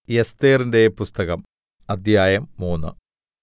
എസ്ഥേറിന്റെ പുസ്തകം അദ്ധ്യായം മൂന്ന്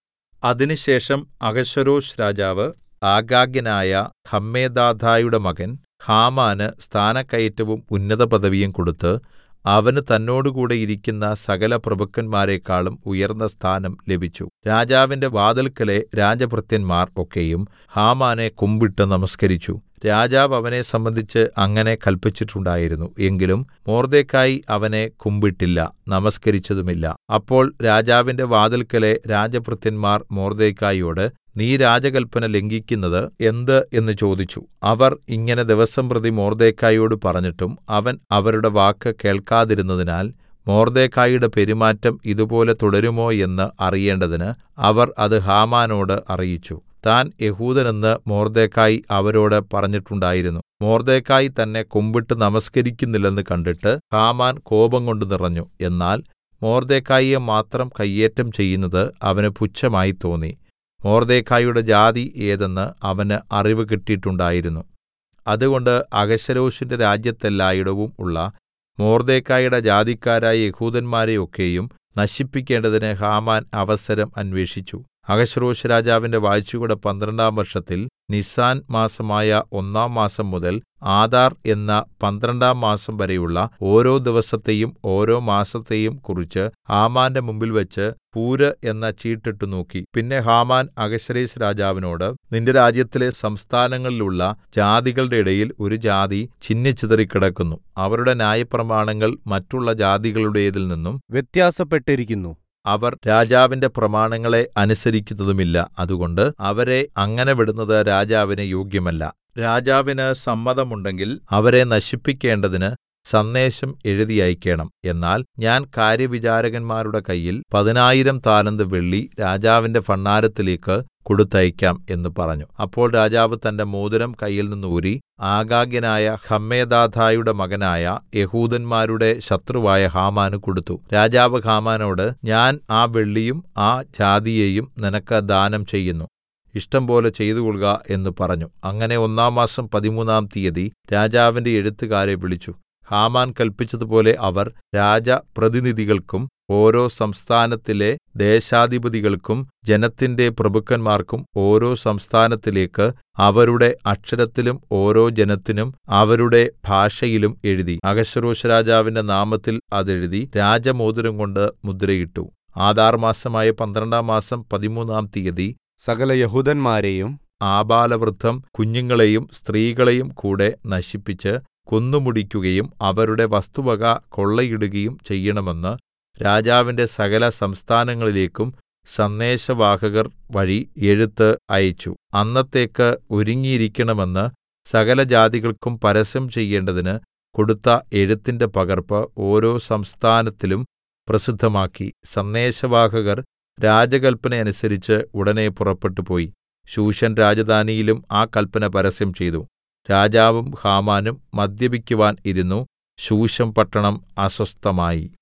അതിനുശേഷം അഹശ്വേരോശ് രാജാവ് ആഗാഗ്യനായ ഹമ്മെദാഥയുടെ മകൻ ഹാമാന് സ്ഥാനക്കയറ്റവും ഉന്നതപദവിയും കൊടുത്ത് അവന് തന്നോടുകൂടെ ഇരിക്കുന്ന സകലപ്രഭുക്കന്മാരെക്കാളും ഉയർന്ന സ്ഥാനം ലഭിച്ചു രാജാവിന്റെ വാതിൽക്കലെ രാജഭൃത്യന്മാർ ഒക്കെയും ഹാമാനെ കുമ്പിട്ട് നമസ്കരിച്ചു രാജാവ് അവനെ സംബന്ധിച്ച് അങ്ങനെ കല്പിച്ചിട്ടുണ്ടായിരുന്നു എങ്കിലും മൊർദെഖായി അവനെ കുമ്പിട്ടില്ല നമസ്കരിച്ചതുമില്ല അപ്പോൾ രാജാവിന്റെ വാതിൽക്കലെ രാജഭൃത്യന്മാർ മൊർദെഖായിയോട് നീ രാജകല്പന ലംഘിക്കുന്നത് എന്ത് എന്ന് ചോദിച്ചു അവർ ഇങ്ങനെ ദിവസംപ്രതി മൊർദെഖായിയോട് പറഞ്ഞിട്ടും അവൻ അവരുടെ വാക്ക് കേൾക്കാതിരുന്നതിനാൽ മൊർദെഖായിയുടെ പെരുമാറ്റം ഇതുപോലെ തുടരുമോ എന്ന് അറിയേണ്ടതിന് അവർ അത് ഹാമാനോട് അറിയിച്ചു താൻ യെഹൂദനെന്ന് മൊർദെഖായി അവരോട് പറഞ്ഞിട്ടുണ്ടായിരുന്നു മൊർദെഖായി തന്നെ കുമ്പിട്ട് നമസ്കരിക്കുന്നില്ലെന്ന് കണ്ടിട്ട് ഹാമാൻ കോപംകൊണ്ട് നിറഞ്ഞു എന്നാൽ മൊർദെഖായിയെ മാത്രം കയ്യേറ്റം ചെയ്യുന്നത് അവന് പുച്ഛമായി തോന്നി മൊർദെഖായിയുടെ ജാതി ഏതെന്ന് അവന് അറിവ് കിട്ടിയിട്ടുണ്ടായിരുന്നു അതുകൊണ്ട് അഹശ്വേരോശിന്റെ രാജ്യത്തെല്ലായിടവും ഉള്ള മൊർദെഖായിയുടെ ജാതിക്കാരായ യെഹൂദന്മാരെ ഒക്കെയും നശിപ്പിക്കേണ്ടതിന് ഹാമാൻ അവസരം അന്വേഷിച്ചു അഹശ്വേരോശ് രാജാവിന്റെ വാഴ്ചയുടെ പന്ത്രണ്ടാം വർഷത്തിൽ നിസാൻ മാസമായ ഒന്നാം മാസം മുതൽ ആദാർ എന്ന പന്ത്രണ്ടാം മാസം വരെയുള്ള ഓരോ ദിവസത്തെയും ഓരോ മാസത്തെയും കുറിച്ച് ഹാമാന്റെ മുമ്പിൽവെച്ച് പൂര് എന്ന ചീട്ടിട്ടു നോക്കി പിന്നെ ഹാമാൻ അഹശ്വേരോശ് രാജാവിനോട് നിന്റെ രാജ്യത്തിലെ സംസ്ഥാനങ്ങളിലുള്ള ജാതികളുടെ ഇടയിൽ ഒരു ജാതി ചിന്നിച്ചിതറിക്കിടക്കുന്നു അവരുടെ ന്യായപ്രമാണങ്ങൾ മറ്റുള്ള ജാതികളുടേതിൽ നിന്നും വ്യത്യാസപ്പെട്ടിരിക്കുന്നു അവർ രാജാവിന്റെ പ്രമാണങ്ങളെ അനുസരിക്കുന്നതുമില്ല അതുകൊണ്ട് അവരെ അങ്ങനെ വിടുന്നത് രാജാവിന് യോഗ്യമല്ല രാജാവിന് സമ്മതമുണ്ടെങ്കിൽ അവരെ നശിപ്പിക്കേണ്ടതിന് സന്ദേശം എഴുതി അയക്കേണം എന്നാൽ ഞാൻ കാര്യവിചാരകന്മാരുടെ കയ്യിൽ പതിനായിരം താലന്ത് വെള്ളി രാജാവിന്റെ ഭണ്ഡാരത്തിലേക്ക് കൊടുത്തയക്കാം എന്ന് പറഞ്ഞു അപ്പോൾ രാജാവ് തന്റെ മോതിരം കയ്യിൽ നിന്ന് ഊരി ആഗാഗ്യനായ ഹമ്മെദാഥയുടെ മകനായ യഹൂദന്മാരുടെ ശത്രുവായ ഹാമാന് കൊടുത്തു രാജാവ് ഹാമാനോട് ഞാൻ ആ വെള്ളിയും ആ ജാതിയെയും നിനക്ക് ദാനം ചെയ്യുന്നു ഇഷ്ടം പോലെ ചെയ്തുകൊള്ളുക എന്ന് പറഞ്ഞു അങ്ങനെ ഒന്നാം മാസം പതിമൂന്നാം തീയതി രാജാവിന്റെ എഴുത്തുകാരെ വിളിച്ചു ഹാമാൻ കല്പിച്ചതുപോലെ അവർ രാജപ്രതിനിധികൾക്കും ഓരോ സംസ്ഥാനത്തിലെ ദേശാധിപതികൾക്കും ജനത്തിന്റെ പ്രഭുക്കന്മാർക്കും ഓരോ സംസ്ഥാനത്തിലേക്ക് അവരുടെ അക്ഷരത്തിലും ഓരോ ജനത്തിനും അവരുടെ ഭാഷയിലും എഴുതി അഹശ്വേരോശ് രാജാവിന്റെ നാമത്തിൽ അതെഴുതി രാജമോതിരം കൊണ്ട് മുദ്രയിട്ടു ആദാർ മാസമായ പന്ത്രണ്ടാം മാസം പതിമൂന്നാം തീയതി സകല യഹൂദന്മാരെയും ആബാലവൃദ്ധം കുഞ്ഞുങ്ങളെയും സ്ത്രീകളെയും കൂടെ നശിപ്പിച്ച് കൊന്നുമുടിക്കുകയും അവരുടെ വസ്തുവക കൊള്ളയിടുകയും ചെയ്യണമെന്ന് രാജാവിന്റെ സകല സംസ്ഥാനങ്ങളിലേക്കും സന്ദേശവാഹകർ വഴി എഴുത്ത് അയച്ചു അന്നത്തേക്ക് ഒരുങ്ങിയിരിക്കണമെന്ന് സകല ജാതികൾക്കും പരസ്യം ചെയ്യേണ്ടതിന് കൊടുത്ത എഴുത്തിന്റെ പകർപ്പ് ഓരോ സംസ്ഥാനത്തിലും പ്രസിദ്ധമാക്കി സന്ദേശവാഹകർ രാജകല്പന അനുസരിച്ച് ഉടനെ പുറപ്പെട്ടുപോയി ശൂഷൻ രാജധാനിയിലും ആ കല്പന പരസ്യം ചെയ്തു രാജാവും ഹാമാനും മദ്യപിക്കുവാൻ ഇരുന്നു ശൂശം പട്ടണം അസ്വസ്ഥമായി